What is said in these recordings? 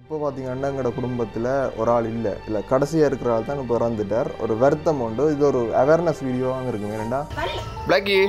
இப்போ பார்த்தீங்கன்னா எங்களோட குடும்பத்தில் ஒரு ஆள் இல்லை இல்லை கடைசியாக இருக்கிற ஆள் தான் இப்போ இறந்துட்டார் ஒரு வருத்தம் உண்டு இது ஒரு அவேர்னஸ் வீடியோவாக இருக்கும் ஏன்னா பிளாக்கி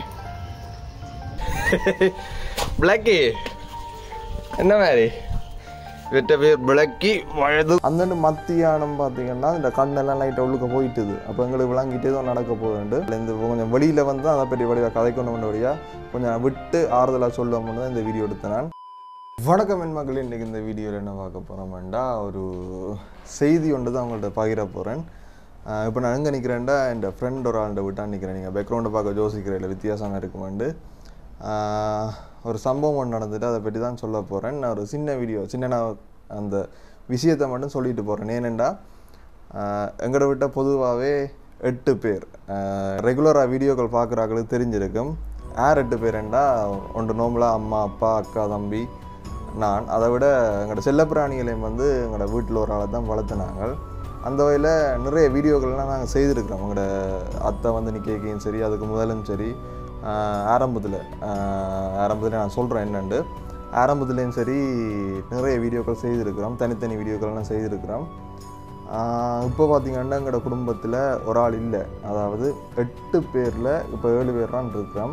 பிளாக்கி என்ன மாதிரி வெட்ட பேர் பிளக்கி வயது அந்தண்டு மத்தியானம் பார்த்தீங்கன்னா இந்த கண்ணெல்லாம் லைட்டாக உள்ளுக்க போயிட்டுது அப்போ எங்களுக்கு விளங்கிட்டு ஏதோ நடக்க போகுதுண்டு இந்த கொஞ்சம் வெளியில் வந்து அதை பற்றி வடிவாக கதைக்கொண்டு வழியாக கொஞ்சம் விட்டு ஆறுதலாக சொல்லுவோம்னு தான் இந்த வீடியோ எடுத்தேன் நான் வணக்கம் என் மக்களே இன்றைக்கி இந்த வீடியோவில் என்ன பார்க்க போகிறோம்டா ஒரு செய்தி ஒன்று தான் உங்கள்கிட்ட பகிர போகிறேன் இப்போ நான் எங்கே நிற்கிறேன்டா என் ஃப்ரெண்ட் ஒரு ஆள்கிட்ட விட்டா நிற்கிறேன் நீங்கள் பேக்ரவுண்டை பார்க்க யோசிக்கிறதில்ல வித்தியாசமாக இருக்குமாண்டு ஆஹ் ஒரு சம்பவம் ஒன்று நடந்துட்டு அதை பற்றி தான் சொல்ல போகிறேன் நான் ஒரு சின்ன வீடியோ சின்ன நான் அந்த விஷயத்தை மட்டும் சொல்லிட்டு போகிறேன் ஏனெண்டா எங்களை விட்ட பொதுவாகவே எட்டு பேர் ரெகுலராக வீடியோக்கள் பார்க்குறாங்களுக்கு தெரிஞ்சிருக்கும் யார் எட்டு பேருண்டா ஒன்று நோம்பலாக அம்மா அப்பா அக்கா தம்பி நான் அதை விட எங்களோட செல்லப்பிராணிகளையும் வந்து எங்களோட வீட்டில் ஒரு ஆளை தான் வளர்த்துனாங்க அந்த வகையில் நிறைய வீடியோக்கள்லாம் நாங்கள் செய்திருக்கிறோம் உங்களோட அத்தை வந்து நிற்கையும் சரி அதுக்கு முதலும் சரி ஆரம்பத்தில் ஆரம்பத்தில் நான் சொல்கிறேன் என்னண்டு ஆரம்பத்துலேயும் சரி நிறைய வீடியோக்கள் செய்திருக்கிறோம் தனித்தனி வீடியோக்கள்லாம் செய்திருக்கிறோம் இப்போ பார்த்தீங்கன்னா எங்களோட குடும்பத்தில் ஒரு ஆள் இல்லை அதாவது எட்டு பேரில் இப்போ ஏழு பேர் தான் இருக்கிறோம்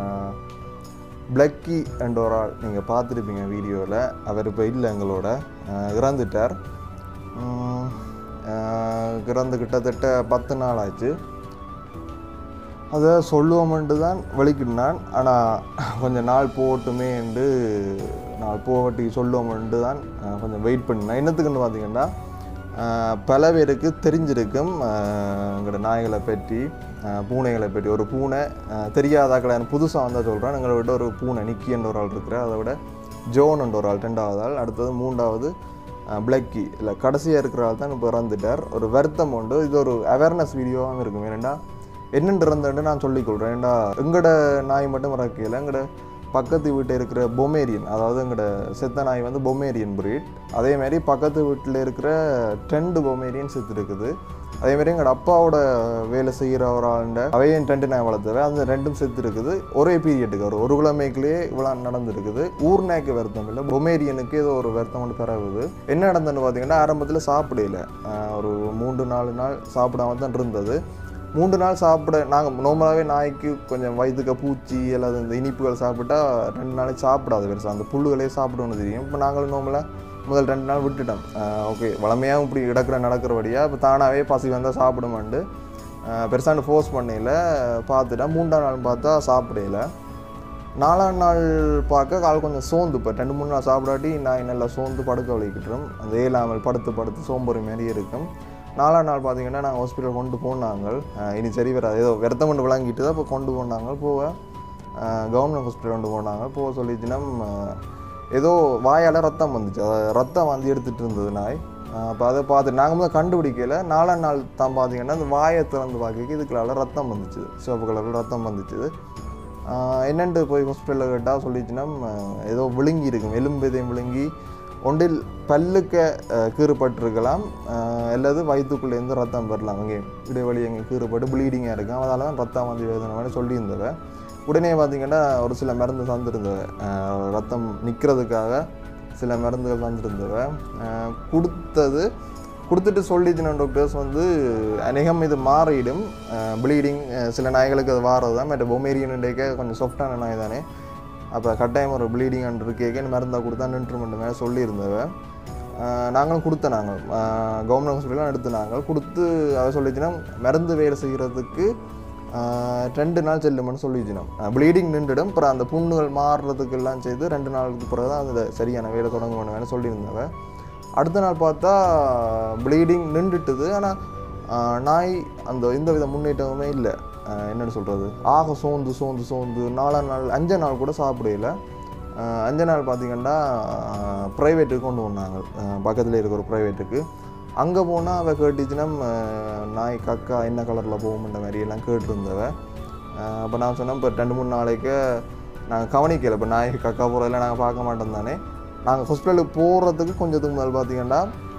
பிளக்கி என்ற ஒரு ஆள் நீங்கள் பார்த்துருப்பீங்க வீடியோவில் அவர் இப்போ இல்லை எங்களோட ஆஹ் இறந்துட்டார் உம், ஆஹ் இறந்து கிட்டத்தட்ட பத்து நாள் ஆச்சு அதை சொல்லுவோம்ன்ட்டு தான் வெளிக்கிட்டான் ஆனால் கொஞ்சம் நாள் போகட்டுமே என்று நாள் போகட்டி சொல்லுவோம்ன்ட்டு தான் ஆஹ் கொஞ்சம் வெயிட் பண்ணினேன் என்னத்துக்குன்னு பார்த்தீங்கன்னா ஆஹ் பல பேருக்கு தெரிஞ்சிருக்கும் ஆஹ் எங்களோட நாய்களை பற்றி ஆஹ் பூனைகளை பற்றி ஒரு பூனை ஆஹ் தெரியாதாக்களை புதுசாக வந்தால் சொல்கிறேன் எங்களை விட ஒரு பூனை நிக்கி என்ற ஒரு ஆள் இருக்கிற அதை விட ஜோன் என்ற ஒரு ஆள் ரெண்டாவது ஆள் அடுத்தது மூன்றாவது பிளக்கி இல்லை கடைசியாக இருக்கிற ஆள் தான் இப்போ இறந்துட்டார் ஒரு வருத்தம் உண்டு இது ஒரு அவேர்னஸ் வீடியோவாகவும் இருக்கும் ஏன்னா என்னென்று இறந்துட்டு நான் சொல்லிக்கொள்கிறேன் ஏன்னா எங்களோட நாய் மட்டும் இறக்கையில் எங்களோட பக்கத்து வீட்டில் இருக்கிற பொமேரியன் அதாவது எங்களோட செத்த நாய் வந்து பொமேரியன் breed அதே மாதிரி பக்கத்து வீட்டில் இருக்கிற ட்ரெண்டு பொமேரியன் செத்து இருக்குது அதே மாதிரி எங்களோட அப்பாவோட வேலை செய்கிற ஒரு ஆளுண்ட அவையும் ட்ரெண்டு நாய் வளர்த்தவை அந்த ரெண்டும் செத்து இருக்குது ஒரே பீரியட்டுக்கு ஒரு ஒரு கிழமைக்குள்ளேயே இவ்வளோ நடந்திருக்குது ஊர் நாய்க்கு வருத்தம் இல்லை பொமேரியனுக்கு ஏதோ ஒரு வருத்தம் ஒன்று பரவுது என்ன நடந்ததுன்னு பார்த்தீங்கன்னா ஆரம்பத்தில் சாப்பிடல ஆஹ் ஒரு மூன்று நாலு நாள் சாப்பிடாம தான் இருந்தது மூன்று நாள் சாப்பிட நாங்கள் நார்மலாகவே நாய்க்கு கொஞ்சம் வயிற்றுக்க பூச்சி அல்லது இந்த இனிப்புகள் சாப்பிட்டா ரெண்டு நாளைக்கு சாப்பிடாது பெருசாக அந்த புல்லுகளே சாப்பிடணும்னு தெரியும் இப்போ நாங்களும் நார்மலாக முதல் ரெண்டு நாள் விட்டுட்டோம் ஓகே வளமையாக இப்படி கிடக்கிற நடக்கிறபடியாக இப்போ தானாகவே பசி வந்தால் சாப்பிடுமாண்டு பெருசாண்டு ஃபோர்ஸ் பண்ணையில் பார்த்துட்டா மூன்றாம் நாள் பார்த்தா சாப்பிடல நாலாம் நாள் பார்க்க கால் கொஞ்சம் சோர்ந்து இப்போ ரெண்டு மூணு நாள் சாப்பிடாட்டி நாய் நல்லா சோர்ந்து படுக்க வலிக்கிட்டுரும் அந்த ஏழாமல் படுத்து படுத்து சோம்பொறி மாதிரி இருக்கும் நாலாம் நாள் பார்த்தீங்கன்னா நாங்கள் ஹாஸ்பிட்டல் கொண்டு போனாங்க அஹ் இனி சரி வராது ஏதோ விரதம் கொண்டு விளங்கிட்டு தான் இப்போ கொண்டு போனாங்க போக கவர்மெண்ட் ஹாஸ்பிட்டல் கொண்டு போனாங்க போக சொல்லிச்சுன்னா ஏதோ வாயால் ரத்தம் வந்துச்சு அதாவது ரத்தம் வந்து எடுத்துகிட்டு இருந்தது நாய் அப்போ அதை பார்த்து நாங்கள் முதல்ல கண்டுபிடிக்கல நாலாம் நாள் தான் பார்த்தீங்கன்னா அந்த வாயை திறந்து பார்க்க இதுக்குள்ளால ரத்தம் வந்துச்சு சிவப்பு கலரில் ரத்தம் வந்துச்சு என்னென்று போய் ஹாஸ்பிட்டலில் கேட்டால் சொல்லிச்சுன்னா ஏதோ விழுங்கி இருக்கும் எலும்பு எதையும் விழுங்கி ஒன்றில் பல்லுக்க அஹ், கீறுபட்டிருக்கலாம் அஹ், அல்லது வயிற்றுக்குள்ளேருந்து ரத்தம் வரலாம் அங்கே இடைவெளி அங்கே கீறுபட்டு ப்ளீடிங்காக இருக்கும் அதனால தான் ரத்தம் வந்து வேதனை மாதிரி சொல்லியிருந்தவ உடனே பார்த்தீங்கன்னா ஒரு சில மருந்து தந்துருந்தவ அஹ், ரத்தம் நிற்கிறதுக்காக சில மருந்துகள் தந்துருந்தவ அஹ், கொடுத்தது கொடுத்துட்டு சொல்லிச்சுன டாக்டர்ஸ் வந்து அநேகம் இது மாறிடும் ப்ளீடிங் சில நாய்களுக்கு அது வாரது தான் மற்ற பொமேரியன் கொஞ்சம் சாஃப்டான நாய் தானே அப்போ கட்டாயம் ஒரு ப்ளீடிங் அண்ட் இருக்கேன்னு மருந்தாக கொடுத்தா நின்றுமெண்ட் மேலே சொல்லியிருந்தவ அஹ் நாங்களும் கொடுத்த நாங்கள் கவர்மெண்ட் ஹாஸ்பிட்டலாம் எடுத்து நாங்கள் கொடுத்து அதை சொல்லிச்சுன்னா மருந்து வேலை செய்கிறதுக்கு அஹ் ரெண்டு நாள் செல்லுமென்னு சொல்லிச்சுனோம் ப்ளீடிங் நின்றுடும் அப்புறம் அந்த புண்ணுகள் மாறுறதுக்கு எல்லாம் செய்து ரெண்டு நாளுக்கு பிறகு தான் அதில் சரியான வேலை தொடங்குமென்னு வேணும் சொல்லியிருந்தவ அடுத்த நாள் பார்த்தா ப்ளீடிங் நின்றுட்டுது ஆனால் நாய் அந்த எந்த வித முன்னேற்றமுமே இல்லை என்னென்னு சொல்கிறது ஆக சோர்ந்து சோர்ந்து சோர்ந்து நாலாம் நாள் அஞ்சு நாள் கூட சாப்பிடல அஹ் அஞ்சு நாள் பார்த்தீங்கன்னா ப்ரைவேட்டுக்கு கொண்டு போனாங்க பக்கத்தில் இருக்கிற ஒரு ப்ரைவேட்டுக்கு அங்கே போனால் அவள் கேட்டுச்சுன்னா அஹ் நாய் கக்கா என்ன கலரில் போகும்ன்ற மாதிரி எல்லாம் கேட்டுருந்தவ அப்போ நான் சொன்னேன் இப்போ ரெண்டு மூணு நாளைக்கு நாங்கள் கவனிக்கல இப்போ நாய் கக்கா போகிறதில்ல நாங்கள் பார்க்க மாட்டோம் தானே நாங்கள் ஹாஸ்பிட்டலுக்கு போகிறதுக்கு கொஞ்சத்துக்கு முதல் பார்த்தீங்கன்னா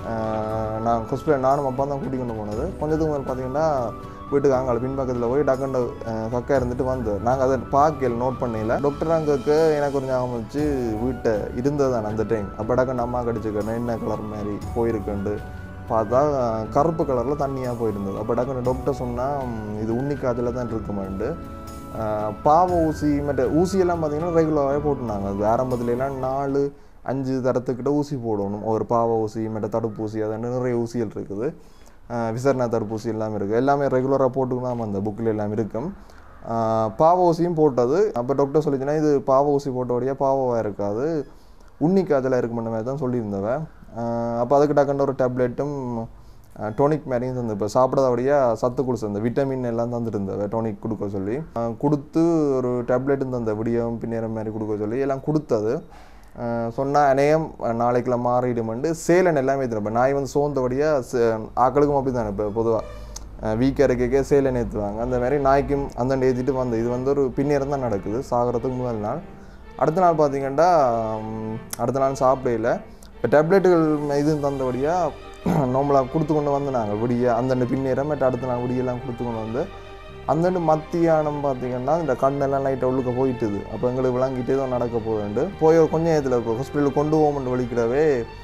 ஆஹ் நான் ஹாஸ்பிட்டல் நானும் அப்பா தான் கூட்டிக் கொண்டு போனது கொஞ்சத்துக்கு முதல் பார்த்தீங்கன்னா வீட்டுக்கு அங்கே பின்பக்கத்தில் போய் டக்குண்டு கக்கா இருந்துட்டு வந்து நாங்கள் அதை பார்க்கல நோட் பண்ணல டாக்டர் அங்கக்கு எனக்கு ஒரு ஞாபகம் வச்சு வீட்டை இருந்தது தான் அந்த டைம் அப்போ டக்குன்னு அம்மா கடிச்சுக்கணும் என்ன கலர் மாதிரி போயிருக்குண்டு பார்த்தா அஹ், கருப்பு கலரில் தண்ணியாக போயிருந்தது அப்போ டக்குன்னு டாக்டர் சொன்னால் இது உண்ணி காய்ச்சல தான் இருக்குமாண்டு அஹ், பாவ ஊசி மற்ற ஊசியெல்லாம் பார்த்தீங்கன்னா ரெகுலராகவே போட்டுனாங்க அது ஆரம்பத்துலலாம் நாலு அஞ்சு தரத்துக்கிட்ட ஊசி போடணும் ஒரு பாவ ஊசி மற்ற தடுப்பூசி அது நிறைய ஊசிகள் இருக்குது அஹ், விசரண தடுப்பூசி எல்லாமே இருக்குது எல்லாமே ரெகுலராக போட்டுக்கலாம் அந்த புக்கில் எல்லாம் இருக்கும் அஹ், பாவ ஊசியும் போட்டது அப்போ டாக்டர் சொல்லிச்சுன்னா இது பாவ ஊசி போட்டபடியாக பாவமாக இருக்காது உண்ணி காய்ச்சலாக இருக்கும் மாதிரி தான் சொல்லியிருந்தவ அப்போ அதுக்கு டக்குன்ற ஒரு டேப்லெட்டும் டோனிக் மாதிரியும் தந்து இப்போ சாப்பிடாதபடியாக சத்து குடிச்சு அந்த விட்டமின் எல்லாம் தந்துட்டு இருந்தவ டோனிக் கொடுக்க சொல்லி அஹ் கொடுத்து ஒரு டேப்லெட்டும் தந்த விடியம் பின்னேரம் மாதிரி கொடுக்க சொல்லி எல்லாம் கொடுத்தது சொன்னால் அநேகம் நாளைக்குள்ள மாறிடுமெண்டு சேலன் எல்லாமே ஏற்றுறேன் நாய் வந்து சோர்ந்தபடியாக ஆக்களுக்கும் அப்படி தானே இப்போ பொதுவாக வீக்காக இருக்க சேலன் ஏற்றுவாங்க அந்த மாதிரி நாய்க்கும் அந்த ஏற்றிட்டு வந்து இது வந்து ஒரு பின்னேரம் தான் நடக்குது சாகிறதுக்கு முதல் நாள் அடுத்த நாள் பார்த்தீங்கன்னா ம், அடுத்த நாள் சாப்பிடையில இப்போ டேப்லெட்டுகள் இது தந்தபடியாக நார்மலாக கொடுத்து கொண்டு வந்து நாங்கள் விடிய அந்தண்டு பின்னேரம் மற்ற அடுத்த நாள் விடியெல்லாம் கொடுத்து கொண்டு வந்து அந்தண்டு மத்தியானம் பார்த்தீங்கன்னா இந்த கண்ணெல்லாம் லைட்டாக உள்ளுக்க போயிட்டுது அப்போ எங்களுக்கு விளங்கிட்டே தான் நடக்க போகுதுண்டு போய் ஒரு கொஞ்ச நேரத்தில் இப்போ ஹாஸ்பிட்டலுக்கு கொண்டு போகும்னு வலிக்கிறவே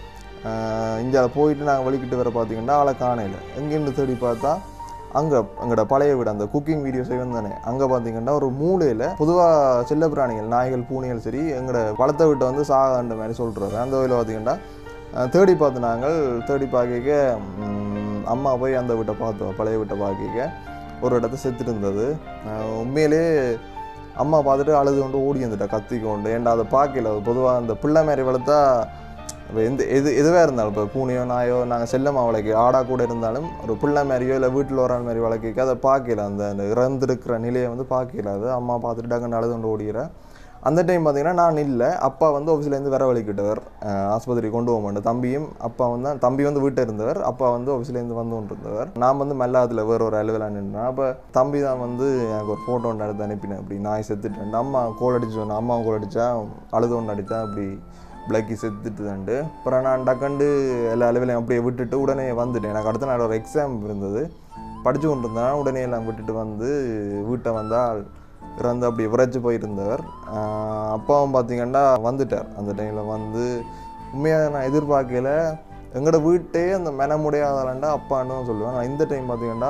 இங்கே போயிட்டு நாங்கள் வலிக்கிட்டு வர பார்த்தீங்கன்னா ஆளை காணையில் எங்கேருந்து தேடி பார்த்தா அங்கே எங்களோட பழைய வீடு அந்த குக்கிங் வீடியோஸ் வந்தானே அங்கே பார்த்தீங்கன்னா ஒரு மூலையில் பொதுவாக செல்ல பிராணிகள் நாய்கள் பூனைகள் சரி எங்களோட வளர்த்த வீட்டை வந்து சாகன்ற மாதிரி சொல்கிறாரு அந்த வகையில் பார்த்தீங்கன்னா அஹ், தேடி பார்த்து நாங்கள் தேடி பார்க்க ம், அம்மா போய் அந்த வீட்டை பார்த்தோம் பழைய வீட்டை பார்க்க ஒரு இடத்த செத்துட்டு இருந்தது அஹ், உண்மையிலே அம்மா பார்த்துட்டு அழுது கொண்டு ஓடி வந்துட்டா கத்தி கொண்டு ஏன்டா அதை பார்க்கல பொதுவாக அந்த பிள்ளை மாதிரி வளர்த்தா இப்போ எந்த எது எதுவாக இருந்தாலும் இப்போ பூனையோ நாயோ நாங்கள் செல்லம்மா வளர்க்க ஆடா கூட இருந்தாலும் ஒரு பிள்ளை மாதிரியோ இல்லை வீட்டில் ஒரு ஆள் மாதிரி வளர்க்க அதை பார்க்கல அந்த அந்த இறந்துருக்கிற நிலையை வந்து பார்க்கல அது அம்மா பார்த்துட்டு டக்குன்னு அழுது கொண்டு ஓடிக்கிறேன் அந்த டைம் பார்த்தீங்கன்னா நான் இல்லை அப்பா வந்து ஆஃபீஸ்லேருந்து வர வலிக்கிட்டவர் ஆஸ்பத்திரி கொண்டு போக மாட்டேன் தம்பியும் அப்பா வந்து தம்பி வந்து வீட்டில் இருந்தவர் அப்பா வந்து ஆஃபீஸ்லேருந்து வந்து கொண்டு இருந்தவர் நான் வந்து மெல்லாத்தில் வேற ஒரு அலுவலாக நின்றேன் அப்போ தம்பி தான் வந்து எனக்கு ஒரு ஃபோட்டோ ஒன்று எடுத்து அனுப்பினேன் அப்படி நாய் செத்துட்டேன் அம்மா கோல் அடிச்சு சொன்னேன் அம்மா கோல் அடித்தா அழுது ஒன்று அடித்தா அப்படி பிளக்கி செத்துட்டுதான்ட்டு அப்புறம் நான் டக்கண்டு எல்லா அலுவலையும் அப்படியே விட்டுட்டு உடனே வந்துட்டேன் எனக்கு அடுத்த நாள் ஒரு எக்ஸாம் இருந்தது படித்து கொண்டு இருந்தேன் உடனே எல்லாம் விட்டுட்டு வந்து வீட்டை வந்தால் இறந்து அப்படி விரைச்சு போயிருந்தவர் ஆஹ் அப்பாவும் பார்த்தீங்கன்னா வந்துட்டார் அந்த டைமில் வந்து உண்மையாக நான் எதிர்பார்க்கல எங்களோட வீட்டே அந்த மெனமுடையாதாலண்டா அப்பான்னு தான் சொல்லுவேன் நான் இந்த டைம் பார்த்தீங்கன்னா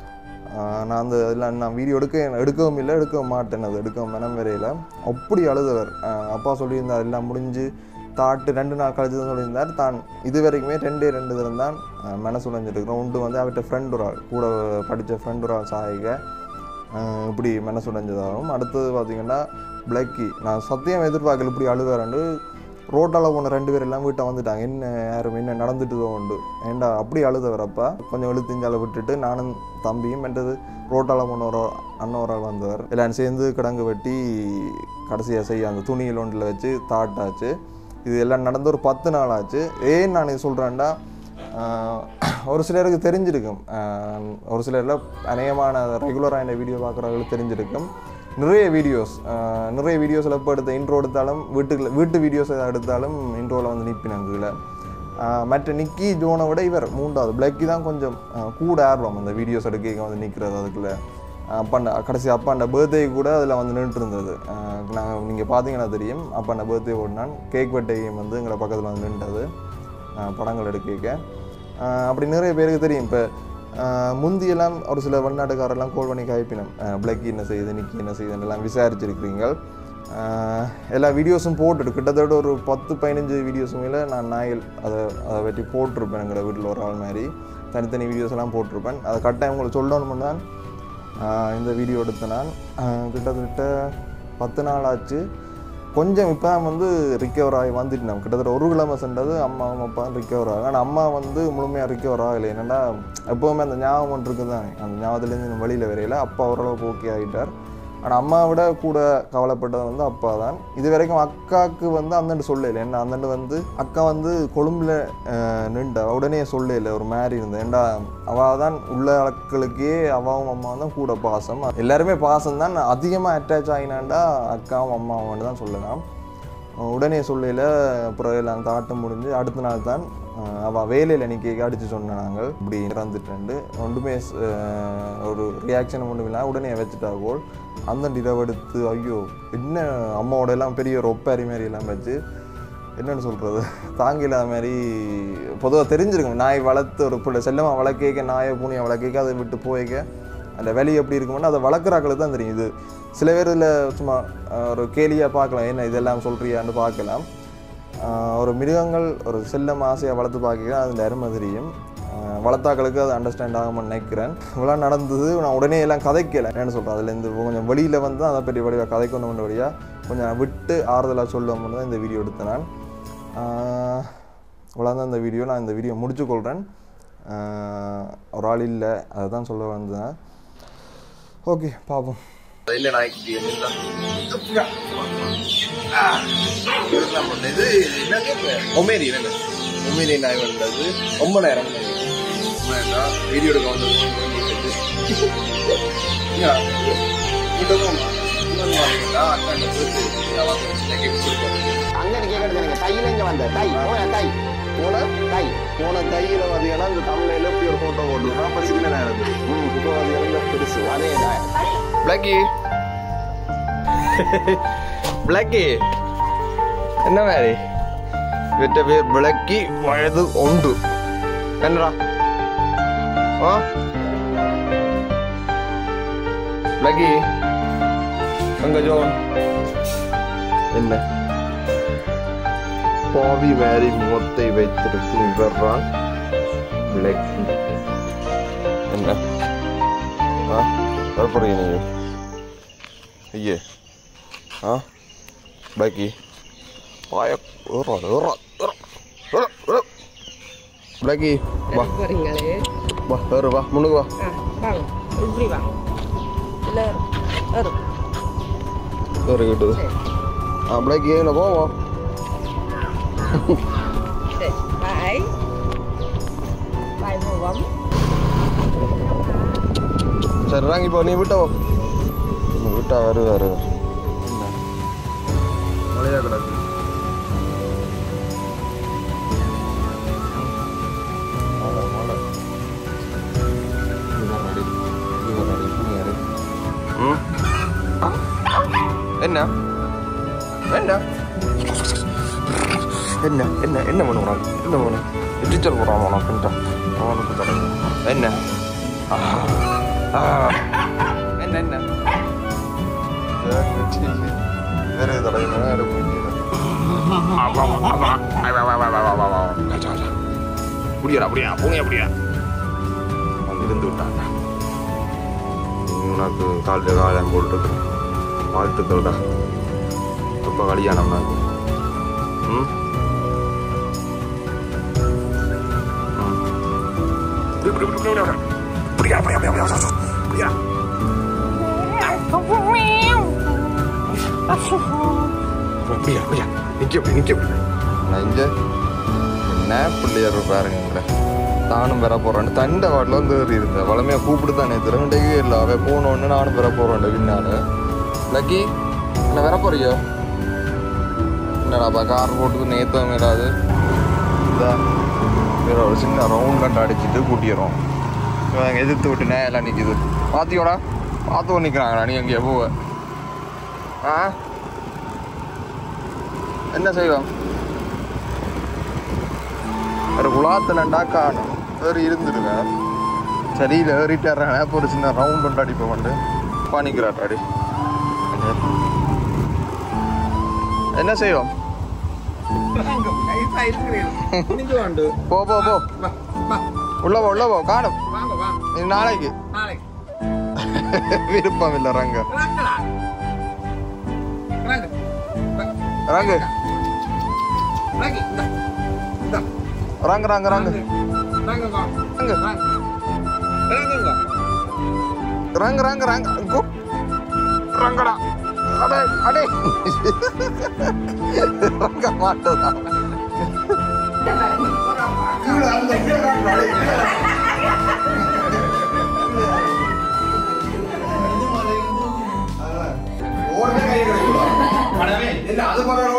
ஆஹ் நான் அந்த இதில் நான் வீடியோ எடுக்க எடுக்கவும் இல்லை எடுக்கவும் மாட்டேன் அது எடுக்கவும் மெனம் வரையில் அப்படி அழுதவர் ஆஹ் அப்பா சொல்லியிருந்தார் எல்லாம் முடிஞ்சு தாட்டு ரெண்டு நாள் கழிச்சு தான் சொல்லியிருந்தார் தான் இது வரைக்குமே ரெண்டே ரெண்டு தரம் தான் ஆஹ் மனசு உடைஞ்சிருக்கிறோம் உண்டு வந்து அவர்கிட்ட ஃப்ரெண்ட் ஒரு ஆள் கூட படித்த ஃப்ரெண்ட் ஒரு ஆள் சாயிக ஆஹ் இப்படி மனசு உடைஞ்சதாகவும் அடுத்தது பார்த்தீங்கன்னா பிளக்கி நான் சத்தியம் எதிர்பார்க்கல இப்படி அழுவாரண்டு ரோட்டால் போன ரெண்டு பேர் எல்லாம் வீட்டை வந்துட்டாங்க என்ன யாரும் என்ன நடந்துட்டுதோ உண்டு ஏண்டா அப்படி அழுதவரப்பா கொஞ்சம் இழுத்திஞ்சால விட்டுட்டு நானும் தம்பியும் மற்றது ரோட்டால் போன ஒரு அண்ணன் ஒரு ஆள் வந்தவர் எல்லாரும் சேர்ந்து கிடங்கு வெட்டி கடைசியாக செய்ய அந்த துணியில் ஒன்றில் வச்சு தாட்டாச்சு இது எல்லாம் நடந்து ஒரு பத்து நாள் ஆச்சு ஏன் நான் இது சொல்கிறேன்டா ஆஹ் ஒரு சிலருக்கு தெரிஞ்சிருக்கும் ஆஹ் ஒரு சிலரில் அநேகமான ரெகுலராக இந்த வீடியோ பார்க்குறவங்களுக்கு தெரிஞ்சிருக்கும் நிறைய வீடியோஸ் நிறைய வீடியோஸில் இப்போ எடுத்த இன்ட்ரோ எடுத்தாலும் வீட்டுக்குள்ள வீட்டு வீடியோஸ் எதாவது எடுத்தாலும் இன்ட்ரோவில் வந்து நிற்பினாங்க கீழே ஆஹ் மற்ற நிக்கி ஜோனை விட இவர் மூன்றாவது பிளக்கி தான் கொஞ்சம் ஆஹ் கூட ஆர்வம் அந்த வீடியோஸ் எடுக்க வந்து நிற்கிறது அதுக்குள்ள அப்பாண்ட கடைசி அப்பாண்ட பர்த்டே கூட அதில் வந்து நின்றுட்டு இருந்தது நாங்கள் நீங்கள் பார்த்தீங்கன்னா தெரியும் அப்பாண்ட பர்த்டே ஓடினான் கேக் பர்த்டேயும் வந்து எங்களை பக்கத்தில் வந்து நின்றது ஆஹ் படங்கள் எடுக்க ஆஹ் அப்படி நிறைய பேருக்கு தெரியும் இப்போ முந்தியெல்லாம் ஒரு சில வெளிநாட்டுக்காரெல்லாம் கோல் பண்ணி காய்ப்பினம் பிளக்கி என்ன செய்யுது நிக்கி என்ன செய்யுதுன்னு எல்லாம் விசாரிச்சிருக்கிறீங்க ஆஹ் எல்லா வீடியோஸும் போட்டுட்டு கிட்டத்தட்ட ஒரு பத்து பதினஞ்சு வீடியோஸ் மேலே நான் நாயல் அதை அதை வெட்டி போட்டிருப்பேன் எங்களோட வீட்டில் ஒரு ஆள் மாதிரி தனித்தனி வீடியோஸ் எல்லாம் போட்டிருப்பேன் அதை கட்டாயம் உங்களுக்கு சொல்லணும்னு தான் ஆஹ் இந்த வீடியோ எடுத்த நான் ஆஹ் கிட்டத்தட்ட பத்து நாள் ஆச்சு கொஞ்சம் இப்போ வந்து ரிக்கவர் ஆகி வந்துட்டு நம்ம கிட்டத்தட்ட ஒரு கிழமை சென்றது அம்மாவும் அப்பாவும் ரிக்கவர் ஆகும் ஆனால் அம்மா வந்து முழுமையாக ரிக்கவர் ஆகலை என்னென்னா எப்போவுமே அந்த ஞாபகம் ஒன்று இருக்குது தானே அந்த ஞாபகத்துலேருந்து வெளியில் வரையில அப்பா ஓரளவுக்கு ஓகே ஆகிட்டார் ஆனால் அம்மாவை விட கூட கவலைப்பட்டது வந்து அப்பா தான் இது வரைக்கும் அக்காவுக்கு வந்து அந்தண்டு சொல்லல ஏன்னா அந்தண்டு வந்து அக்கா வந்து கொழும்புல அஹ், நின்றா உடனே சொல்லல ஒரு மாதிரி இருந்தேன் ஏண்டா அவள் தான் உள்ள ஆட்களுக்கே அவாவும் அம்மாவும் தான் கூட பாசம் எல்லாருமே பாசம் தான் அதிகமாக அட்டாச் ஆகினாண்டா அக்காவும் அம்மாவும் தான் சொல்லலாம் உடனே சொல்லல அப்புறம் எல்லாம் தாட்டம் முடிஞ்சு அடுத்த நாள் தான் அஹ் அவள் வேலையில் நிற்க அடித்து சொன்ன நாங்கள் இப்படி இறந்துட்டு ஒன்றுமே அஹ், ஒரு ரியாக்ஷன் ஒன்றும் இல்லை உடனே வச்சுட்டா கோல் அந்த இரவெடுத்து ஐயோ என்ன அம்மாவோட எல்லாம் பெரிய ஒரு ஒப்பாரி மாதிரி எல்லாம் வச்சு என்னன்னு சொல்கிறது தாங்க இல்லாத மாதிரி பொதுவாக தெரிஞ்சிருக்கும் நாய் வளர்த்து ஒரு பிள்ளை செல்லமாக வளர்க்க நாயை பூனையை வளர்க்க அதை விட்டு போய்க்க அந்த வெளி எப்படி இருக்குமோன்னு அதை வளர்க்குறாக்களுக்கு தான் தெரியும் இது சில பேர் இதில் சும்மா அஹ், ஒரு கேலியாக பார்க்கலாம் என்ன இதெல்லாம் சொல்கிறியான்னு பார்க்கலாம் ஆஹ், ஒரு மிருகங்கள் ஒரு செல்லம் ஆசையாக வளர்த்து பார்க்க அது அருமை தெரியும் ஆஹ், வளர்த்தாக்களுக்கு அது அண்டர்ஸ்டாண்ட் ஆகாமல் நினைக்கிறேன் இவ்வளோ நடந்தது நான் உடனே எல்லாம் கதைக்கலை என்ன சொல்கிறேன் அதுலேருந்து கொஞ்சம் வெளியில் வந்து அதை பற்றி வடிவாக கதைக்கணும் வழியாக கொஞ்சம் விட்டு ஆறுதலாக சொல்லுவோம்னு தான் இந்த வீடியோ எடுத்தேன் நான் ஆஹ், இவ்வளோதான் இந்த வீடியோ நான் இந்த வீடியோ முடிச்சுக்கொள்கிறேன் ஆஹ், ஒரு ஆள் இல்லை அதை தான் சொல்ல வந்தேன் ஓகே பார்ப்போம் இல்ல நாய்க்குட்டி என்ன இது என்னது ஒமேரி என்ன ஒமேரி நாய் வந்தது ரொம்ப நேரம் வீடியோ எடுக்க வந்தது அங்க கேட்கறது எனக்கு தையில இங்க வந்த தை போன தை போன தை போன கையில பாத்தீங்கன்னா இந்த தமிழ்ல எப்படி ஒரு போட்டோ போட்டுருக்கோம் அப்ப சின்ன நேரம் ம் இப்போ பாத்தீங்கன்னா பெருசு அதே தான் பிளாக்கி பிளாக்கி என்ன மாதிரி இவற்ற பேர் பிளக்கி வயது உண்டு என்னடா ஆ பிளக்கி அங்க ஜோன் என்ன பாவி வேரி முகத்தை வைத்திருக்கும் இவர்தான் பிளக்கி என்ன ஆ வரப்படுறீங்க நீங்க ஐயே ஆ பாக்கி பாய பிளாக்கி வா வரீங்களே வா வேறு வா முன்னுக்கு வா ஆ வாங்க இப்படி வாங்க இல்லை வரும் வேறு கிட்டுது சரி ஆ பிளாக்கி என்ன போவோம் சரி பாய் பாய் போவோம் சரி ராங்கி போ நீ விட்டோ நீ விட்டா வரு வரு மழையா கிடக்கு மழை மழை இவன் அடி இவன் அடி நீ அடி ம் என்ன என்ன என்ன என்ன என்ன பண்ணுவான் என்ன பண்ணு டீச்சர் போகிறான் அவனை கொஞ்சம் அவனுக்கு தரேன் என்ன ஆ ஆ. என்ன என்ன வேற தடவை புரியடா புரியா பூனையா புரியா அங்கிருந்து விட்டாங்க உனக்கு காலில் காலம் போட்டுருக்கு வாழ்த்துக்கள்டா ரொம்ப கல்யாணம் நான் ம் ம். புடி, புடி, புடி, புடி, புடி. புடியா, புடியா, புடியா, புடியா, புடியா, புடியா. அப்படியா அப்படியா நிக்க அப்படி நிக்க அப்படி நான் இங்க என்ன பிள்ளையார் பாருங்க நானும் வர போறேன் தண்டை வாட்டில் வந்து ஏறி இருந்தேன் வளமையாக கூப்பிட்டு தானே திருண்டே இல்லை அவன் போனோன்னு நானும் வர போறேன் பின்னால லக்கி என்ன வர போறியோ என்னடாப்பா கார் போட்டுக்கு நேத்தம் இடாது இதா வேற ஒரு சின்ன ரவுண்ட் கண்டு அடிச்சுட்டு கூட்டிடுறோம் இவங்க எதிர்த்து விட்டு நேரம் நிற்கிது பாத்தியோடா பார்த்து நிற்கிறாங்கடா நீ எங்கேயோ போவ ஆ என்ன செய்வோம் ஒரு குளாத்துலண்டா காணும் ஏறி இருந்துடுங்க சரியில் ஏறிட்டாரான இப்போ ஒரு சின்ன ரவுண்ட் ஒன்று அடிப்போம் வந்து பானிக்கிறாட்டாடி என்ன செய்வோம் போ போ போ உள்ள போ உள்ள போ காணும் இது நாளைக்கு விருப்பம் இல்லை ரங்க ரங்கு ரங்கு ரங்கு ரங்கு ரங்கு ரங்கு ரங்கு கு ரங்கடா அடே அடே ரங்க மாட்டதா அது பரவாயில்ல